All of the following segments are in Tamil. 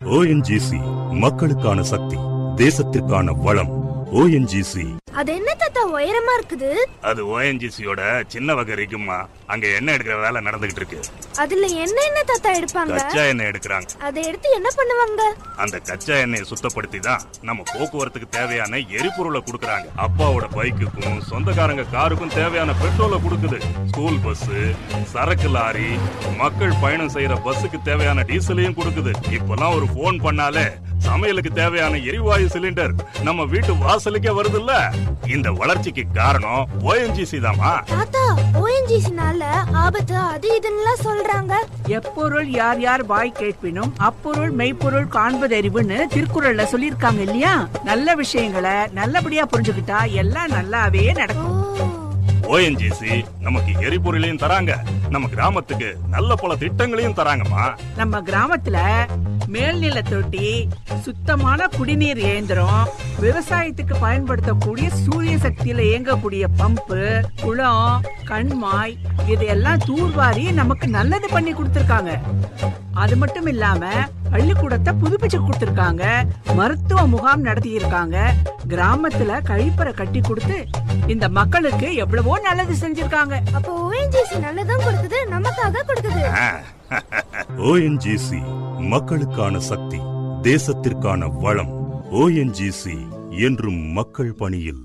ஓஎன்ஜிசி மக்களுக்கான சக்தி தேசத்திற்கான வளம் ஓஎன்ஜிசி அது என்ன தாத்தா உயரமா இருக்குது அது ஓஎன்ஜிசியோட சின்ன வகை இருக்குமா அங்க எண்ணெய் எடுக்கிற வேலை நடந்துகிட்டு இருக்கு அதுல என்ன என்ன தாத்தா எடுப்பாங்க கச்சா எண்ணெய் எடுக்கிறாங்க அதை எடுத்து என்ன பண்ணுவாங்க அந்த கச்சா எண்ணெயை சுத்தப்படுத்தி தான் நம்ம போக்குவரத்துக்கு தேவையான எரிபொருளை கொடுக்கறாங்க அப்பாவோட பைக்குக்கும் சொந்தக்காரங்க காருக்கும் தேவையான பெட்ரோலை கொடுக்குது ஸ்கூல் பஸ் சரக்கு லாரி மக்கள் பயணம் செய்யற பஸ்ஸுக்கு தேவையான டீசலையும் கொடுக்குது இப்பெல்லாம் ஒரு ஃபோன் பண்ணாலே சமையலுக்கு தேவையான எரிவாயு சிலிண்டர் நம்ம வீட்டு வாசலுக்கே வருதுல்ல இந்த வளர்ச்சிக்கு காரணம் ஓஎன்ஜிசி தாமா தாத்தா ஓஎன்ஜிசினால ஆபத்து அது இதுன்னுலாம் சொல்றாங்க எப்பொருள் யார் யார் வாய் கேட்பினும் அப்பொருள் மெய்ப்பொருள் காண்பதறிவுன்னு திருக்குறள்ல சொல்லியிருக்காங்க இல்லையா நல்ல விஷயங்களை நல்லபடியா புரிஞ்சுக்கிட்டா எல்லாம் நல்லாவே ஓ நடக்கும் ஓஎன்ஜிசி நமக்கு எரிபொருளையும் தராங்க நம்ம கிராமத்துக்கு நல்ல பல திட்டங்களையும் தராங்கம்மா நம்ம கிராமத்துல மேல்நில தொட்டி சுத்தமான குடிநீர் இயந்திரம் விவசாயத்துக்கு பயன்படுத்தக்கூடிய சூரிய சக்தியில இயங்கக்கூடிய பம்பு குளம் கண்மாய் இதையெல்லாம் தூர்வாரி நமக்கு நல்லது பண்ணி கொடுத்திருக்காங்க அது மட்டும் இல்லாம பள்ளிக்கூடத்தை புதுப்பிச்சு கொடுத்திருக்காங்க மருத்துவ முகாம் நடத்தி இருக்காங்க கிராமத்துல கழிப்பறை கட்டி கொடுத்து இந்த மக்களுக்கு எவ்வளவோ நல்லது செஞ்சிருக்காங்க அப்போ ஓஎன்ஜிசி நல்லதும் கொடுக்குது நமக்காக கொடுக்குது ஓஎன்ஜிசி மக்களுக்கான சக்தி தேசத்திற்கான வளம் ஓஎன்ஜிசி என்றும் மக்கள் பணியில்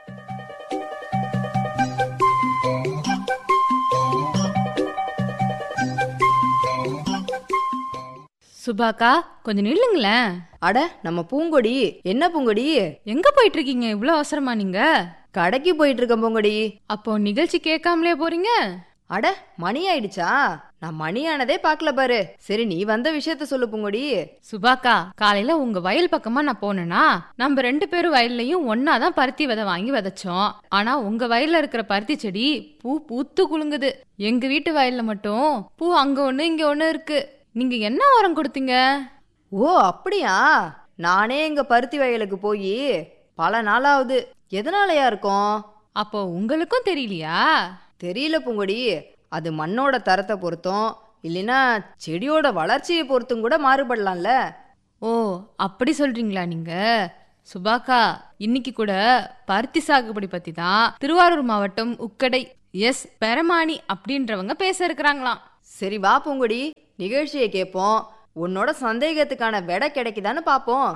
சுபாக்கா கொஞ்சம் நில்லுங்களேன் அட நம்ம பூங்கொடி என்ன பூங்கொடி எங்க போயிட்டு இருக்கீங்க இவ்ளோ அவசரமா நீங்க கடைக்கு போயிட்டு இருக்க பூங்கொடி அப்போ நிகழ்ச்சி கேட்காமலே போறீங்க அட மணி ஆயிடுச்சா நான் மணி ஆனதே பார்க்கல பாரு சரி நீ வந்த விஷயத்த சொல்லு பூங்கொடி சுபாக்கா காலையில உங்க வயல் பக்கமா நான் போனேனா நம்ம ரெண்டு பேரும் வயல்லயும் ஒன்னா தான் பருத்தி விதை வாங்கி விதைச்சோம் ஆனா உங்க வயல்ல இருக்கிற பருத்தி செடி பூ பூத்து குலுங்குது எங்க வீட்டு வயல்ல மட்டும் பூ அங்க ஒண்ணு இங்க ஒண்ணு இருக்கு நீங்க என்ன உரம் கொடுத்தீங்க ஓ அப்படியா நானே எங்க பருத்தி வயலுக்கு போய் பல நாளாவது எதனாலயா இருக்கும் அப்போ உங்களுக்கும் தெரியலையா தெரியல பூங்கொடி அது மண்ணோட தரத்தை பொறுத்தும் இல்லைன்னா செடியோட வளர்ச்சியை பொறுத்தும் கூட மாறுபடலாம்ல ஓ அப்படி சொல்றீங்களா நீங்க சுபாக்கா இன்னைக்கு கூட பருத்தி சாகுபடி பத்தி தான் திருவாரூர் மாவட்டம் உக்கடை எஸ் பெரமானி அப்படின்றவங்க பேச இருக்கிறாங்களாம் சரி வா பூங்கொடி நிகழ்ச்சியை கேட்போம் உன்னோட சந்தேகத்துக்கான விடை கிடைக்குதான்னு பார்ப்போம்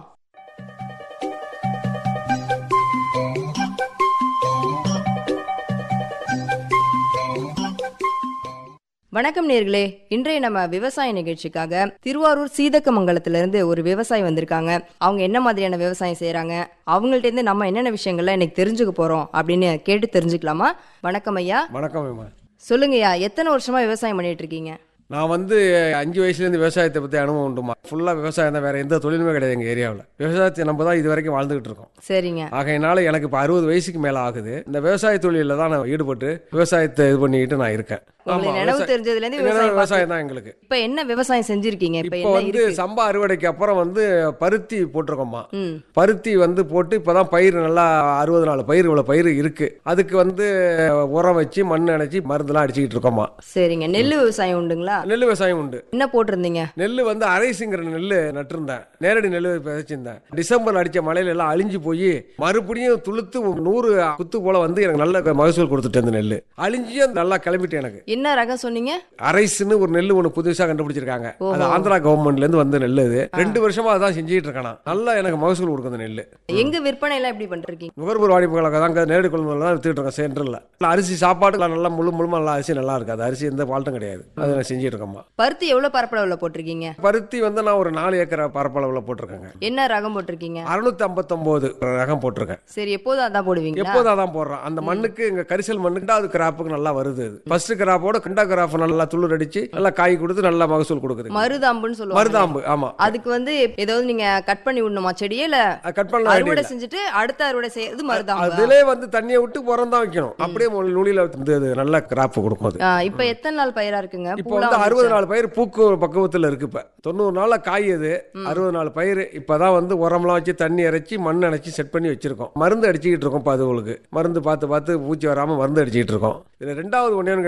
வணக்கம் நேர்களே இன்றைய நம்ம விவசாய நிகழ்ச்சிக்காக திருவாரூர் சீதக்கமங்கலத்திலிருந்து ஒரு விவசாயி வந்திருக்காங்க அவங்க என்ன மாதிரியான விவசாயம் செய்றாங்க அவங்கள்ட்ட இருந்து நம்ம என்னென்ன விஷயங்கள்லாம் இன்னைக்கு தெரிஞ்சுக்க போறோம் அப்படின்னு கேட்டு தெரிஞ்சுக்கலாமா வணக்கம் ஐயா வணக்கம் அம்மா சொல்லுங்கய்யா எத்தனை வருஷமா விவசாயம் பண்ணிட்டு இருக்கீங்க நான் வந்து அஞ்சு வயசுலேருந்து விவசாயத்தை பற்றி அனுபவம் உண்டுமா ஃபுல்லாக விவசாயம் தான் வேறு எந்த தொழிலுமே கிடையாது எங்கள் ஏரியாவில் விவசாயத்தை நம்ம தான் இது வரைக்கும் வாழ்ந்துகிட்டு இருக்கோம் சரிங்க ஆகையினால எனக்கு இப்போ அறுபது வயசுக்கு மேலே ஆகுது இந்த விவசாய தொழிலில் தான் நான் ஈடுபட்டு விவசாயத்தை இது பண்ணிக்கிட்டு நான் இருக்கேன் உங்களுக்கு நினைவு விவசாய- தெரிஞ்சதுல இருந்து நினைவு விவசாயம் விவசாயம் தான் எங்களுக்கு இப்ப என்ன விவசாயம் செஞ்சிருக்கீங்க இப்ப இப்போ என்ன வந்து இருக்கு சம்பா அறுவடைக்கு அப்புறம் வந்து பருத்தி போட்டிருக்கோம்மா ம் பருத்தி வந்து போட்டு இப்போதான் பயிர் நல்லா அறுபது நாலு பயிர் இவ்வளோ பயிர் இருக்கு அதுக்கு வந்து உரம் வச்சு மண் அணைச்சி மருந்துலாம் அடிச்சுக்கிட்டு இருக்கோம்மா சரிங்க நெல் விவசாயம் உண்டுங்களா நெல் விவசாயம் உண்டு என்ன போட்டிருந்தீங்க நெல் வந்து அரைசுங்கிற நெல் நட்டிருந்தேன் நேரடி நெல் விதைச்சிருந்தேன் டிசம்பர் அடிச்ச மழையில எல்லாம் அழிஞ்சு போய் மறுபடியும் துளுத்து ஒரு நூறு குத்து போல வந்து எனக்கு நல்ல மகசூல் கொடுத்துட்டு அந்த நெல் அழிஞ்சியும் நல்லா கிளம்பிட்டு எனக்கு என்ன ரகம் சொன்னீங்க அரைஸ்னு ஒரு நெல் ஒன்று புதுசா கண்டுபிடிச்சிருக்காங்க ஓஹோ. அது ஆந்திரா கவர்மெண்ட்ல இருந்து வந்த நெல் இது ரெண்டு வருஷமா அதான் செஞ்சுட்டு இருக்கேன் நான். நல்லா எனக்கு மகசூல் கொடுக்கும் அந்த நெல் எங்க விற்பனை எல்லாம் எப்படி பண்றீங்க நுகர்வோர் வாடிப்புகளுக்கு தான் நேரடி கொள்முதல் தான் வித்துட்டு இருக்கேன் சென்டரில் அரிசி சாப்பாடு நல்லா முழு முழுமா நல்லா அரிசி நல்லா இருக்காது அரிசி எந்த ஃபால்ட்டும் கிடையாது அதை நான் செஞ்சுட்டு இருக்கேம்மா பருத்தி எவ்வளவு பரப்பளவுல போட்டிருக்கீங்க பருத்தி வந்து நான் ஒரு நாலு ஏக்கர் பரப்பளவில் போட்டிருக்கேங்க என்ன ரகம் போட்டிருக்கீங்க அறுநூத்தி ஐம்பத்தொம்போது ரகம் போட்டிருக்கேன் சரி எப்போதும் அதான் போடுவீங்களா எப்போதும் அதான் போடுறோம் அந்த மண்ணுக்கு இங்க கரிசல் மண்ணுக்கு ரெண்டாவது கிராப்புக்கு நல்லா வருது ஃபர்ஸ்ட் கிராப்போட ரெண்டா கிராப் நல்லா துளிர் அடிச்சு நல்லா காய் கொடுத்து நல்லா மகசூல் கொடுக்குது மருதாம்புன்னு சொல்லுவாங்க மருதாம்பு ஆமா அதுக்கு வந்து ஏதாவது நீங்க கட் பண்ணி விடணுமா செடியே இல்ல அது கட் பண்ண அறுவடை வேண்டியது செஞ்சுட்டு அடுத்த அறுவடை செய்யறது மருதாம்பு அதிலே வந்து தண்ணியை விட்டு உரம் தான் வைக்கணும் அப்படியே மு- நுனியில வந்து அது நல்ல கிராப் கொடுக்கும் அது இப்ப எத்தனை நாள் பயிரா இருக்குங்க இப்போ பூலாம் வந்து அறுபது வந்துருச்சா? நாள் பயிர் பூக்கு பக்குவத்தில் இருக்கு இப்ப தொண்ணூறு நாள்ல காய் அது அறுபது நாள் பயிர் இப்பதான் வந்து உரம்லாம் வச்சு தண்ணி இறைச்சி மண் அணைச்சி செட் பண்ணி வச்சிருக்கோம் மருந்து அடிச்சுக்கிட்டு இருக்கோம் இப்போ அதுகளுக்கு மருந்து பார்த்து பார்த்து பூச்சி வராம மருந்து அடிச்சுக்கிட்டு இருக்கோம் இதுல ரெண்டாவது ஒண்ணு கேட்டோமா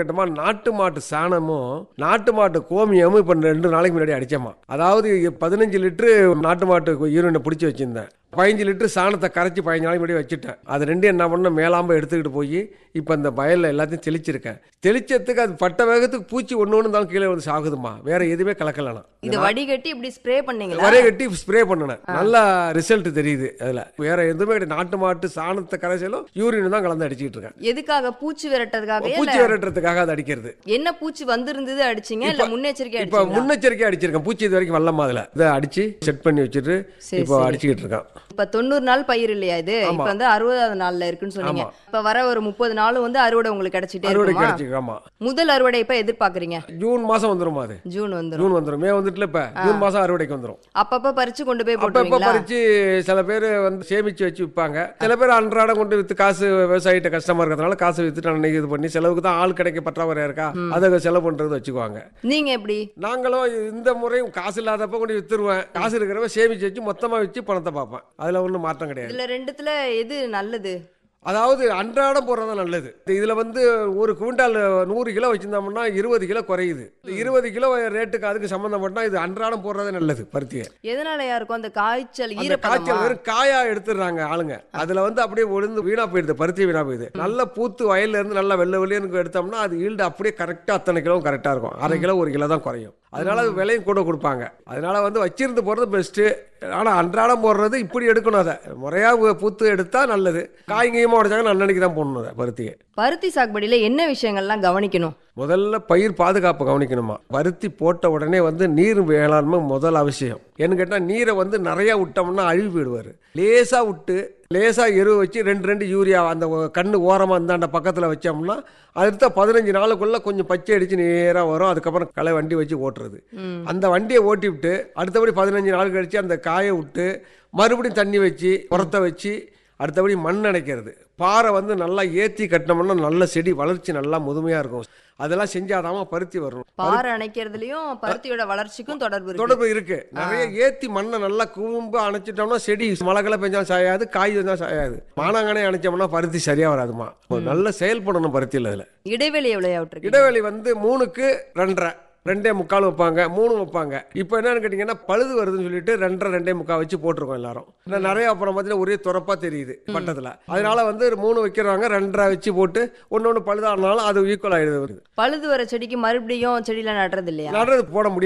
நாட்டு மாட்டு சாணமும் நாட்டு மாட்டு கோமியமும் இப்போ ரெண்டு நாளைக்கு முன்னாடி அடிச்சேம்மா அதாவது பதினஞ்சு லிட்டரு நாட்டு மாட்டு யூரினை பிடிச்சி வச்சிருந்தேன் பதினஞ்சு லிட்டர் சாணத்தை கரைச்சி பதினஞ்சு நாளைக்கு முன்னாடி வச்சுட்டேன் அது ரெண்டும் என்ன பண்ண மேலாம்ப எடுத்துக்கிட்டு போய் இப்போ அந்த வயலில் எல்லாத்தையும் தெளிச்சிருக்கேன் தெளிச்சதுக்கு அது பட்ட வேகத்துக்கு பூச்சி ஒன்று ஒன்று இருந்தாலும் கீழே வந்து சாகுதுமா வேற எதுவுமே கலக்கலாம் இது வடிகட்டி இப்படி ஸ்ப்ரே பண்ணீங்களா வரைய கட்டி ஸ்ப்ரே பண்ணினேன் நல்ல ரிசல்ட் தெரியுது அதுல வேற எதுவுமே கிடையாது நாட்டு மாட்டு சாணத்தை கரைசலும் யூரின் தான் கலந்து அடிச்சிட்டு இருக்கேன் எதுக்காக பூச்சி விரட்டதுக்காக பூச்சி விரட்டுறதுக்காக அது அடிக்கிறது என்ன பூச்சி வந்திருந்தது அடிச்சீங்க இல்ல முன்னெச்சரிக்கை இப்ப அடிச்சீங்களா முன்னெச்சரிக்கை அடிச்சிருக்கேன் பூச்சி இது வரைக்கும் வரலமா அதுல இதை அடிச்சு செட் பண்ணி வச்சுட்டு சரி, இப்போ சரி. அடிச்சுக்கிட்டு இருக்கான் இப்ப தொண்ணூறு நாள் பயிர் இல்லையா இது இப்ப வந்து அறுபதாவது நாள்ல இருக்குன்னு சொன்னீங்க இப்ப வர ஒரு முப்பது நாளும் வந்து அறுவடை உங்களுக்கு கிடைச்சிட்டே அறுவடை இருக்குமா கிடைச்சிருக்கு ஆமா முதல் அறுவடை இப்ப எதிர்பார்க்கறீங்க ஜூன் மாசம் வந்துருமா அது ஜூன் வந்துரும் ஜூன் வந்துரும் மே வந்துட்டுல இப்ப ஜூன் மாசம் அறுவடைக்கு வந்துரும் அப்பப்ப பறிச்சு கொண்டு போய் அப்பப்ப போட்டுருவீங்களா பறிச்சு சில பேர் வந்து சேமிச்சு வச்சு விற்பாங்க சில பேர் அன்றாடம் கொண்டு வித்து காசு விவசாயிட்ட கஷ்டமா இருக்கிறதுனால காசு வித்துட்டு அன்னைக்கு இது பண்ணி செலவுக்கு தான் ஆள் கிடைக்க பற்றாக்குறையா இருக்கா அதை செலவு பண்றது வச்சுக்குவாங்க நீங்க எப்படி நாங்களும் இந்த முறையும் காசு இல்லாதப்ப கொண்டு வித்துருவேன் காசு இருக்கிறவ சேமிச்சு வச்சு மொத்தமா வச்சு பணத்தை பார்ப்பேன் அதுல ஒன்றும் மாற்றம் கிடையாது இதுல ரெண்டுத்துல எது நல்லது அதாவது அன்றாடம் போடுறது நல்லது இதுல வந்து ஒரு குவிண்டால் நூறு கிலோ வச்சிருந்தோம்னா இருபது கிலோ குறையுது இந்த இருபது கிலோ ரேட்டுக்கு அதுக்கு சம்மந்தப்பட்டா இது அன்றாடம் போடுறதே நல்லது பருத்தியை எதனாலயா இருக்கும் அந்த காய்ச்சல் அந்த காய்ச்சல் ஈரப்பதமா வெறும் காயா எடுத்துடுறாங்க ஆளுங்க அதுல வந்து அப்படியே ஒழுந்து வீணா போயிடுது பருத்தி வீணா போயிடுது நல்ல பூத்து வயல்ல இருந்து நல்லா வெள்ளை வெளியேன்னு எடுத்தோம்னா அது ஈல்டு அப்படியே கரெக்டா அத்தனை கிலோ கரெக்டா இருக்கும் அரை கிலோ ஒரு கிலோ தான் குறையும் அதனால அது விலையும் கூட கொடுப்பாங்க அதனால வந்து வச்சிருந்து போறது பெஸ்ட்டு ஆனா அன்றாடம் போடுறது இப்படி எடுக்கணும் அதை முறையா உ- பூத்து எடுத்தா நல்லது காய்கறியமா உடைச்சாங்க நல்லெண்ணிக்கு தான் போடணும் அதை பருத்தியை பருத்தி சாகுபடியில என்ன விஷயங்கள்லாம் கவனிக்கணும் முதல்ல பயிர் பாதுகாப்பு கவனிக்கணுமா பருத்தி போட்ட உடனே வந்து நீர் வேளாண்மை முதல் அவசியம் ஏன்னு கேட்டால் நீரை வந்து நிறைய விட்டோம்னா அழுவி போயிடுவார் லேசாக விட்டு லேசாக எரு வச்சு ரெண்டு ரெண்டு யூரியா அந்த ஒ- கண்ணு ஓரமாக இருந்தாண்ட பக்கத்தில் வச்சோம்னா அடுத்த பதினஞ்சு நாளுக்குள்ள கொஞ்சம் பச்சை அடிச்சு நேராக வரும் அதுக்கப்புறம் களை வண்டி வச்சு ஓட்டுறது அந்த வண்டியை ஓட்டி விட்டு அடுத்தபடி பதினஞ்சு நாள் கழிச்சு அந்த காயை விட்டு மறுபடியும் தண்ணி வச்சு உரத்தை வச்சு அடுத்தபடி மண் அடைக்கிறது பாறை வந்து நல்லா ஏற்றி கட்டினோம்னா நல்ல செடி வளர்ச்சி நல்லா முதுமையாக இருக்கும் அதெல்லாம் செஞ்சாதாம பருத்தி வரும் பாறை அணைக்கிறதுலயும் பருத்தியோட வளர்ச்சிக்கும் தொடர்பு இருக்கு தொடர்பு இருக்கு நிறைய ஏத்தி மண்ணை நல்லா கூம்பு அணைச்சிட்டோம்னா செடி மழைக்கெல்லாம் பெஞ்சாலும் சாயாது காய் வந்தா சாயாது மானாங்கனே அணைச்சோம்னா பருத்தி சரியா வராதுமா நல்ல செயல்படணும் பருத்தியில் அதுல இடைவெளி எவ்வளவு விட்டுருக்கு இடைவெளி வந்து மூணுக்கு ரெண்டரை ரெண்டே முக்கால் வைப்பாங்க மூணு வைப்பாங்க இப்போ என்னன்னு கேட்டிங்கன்னா பழுது வருதுன்னு சொல்லிட்டு ரெண்டரை ரெண்டே முக்கால் வச்சு போட்டிருக்கோம் எல்லாரும் இன்னும் நிறைய அப்புறம் பார்த்தீங்கன்னா ஒரே துறப்பா தெரியுது பட்டத்தில் அதனால வந்து மூணு வைக்கிறாங்க ரெண்டரை வச்சு போட்டு ஒன்று ஒன்று பழுதானாலும் அது ஈக்குவல் ஆகிடுது வருது பழுது வர செடிக்கு மறுபடியும் செடியில நடுறது இல்லையா நடுறது போட முடியும்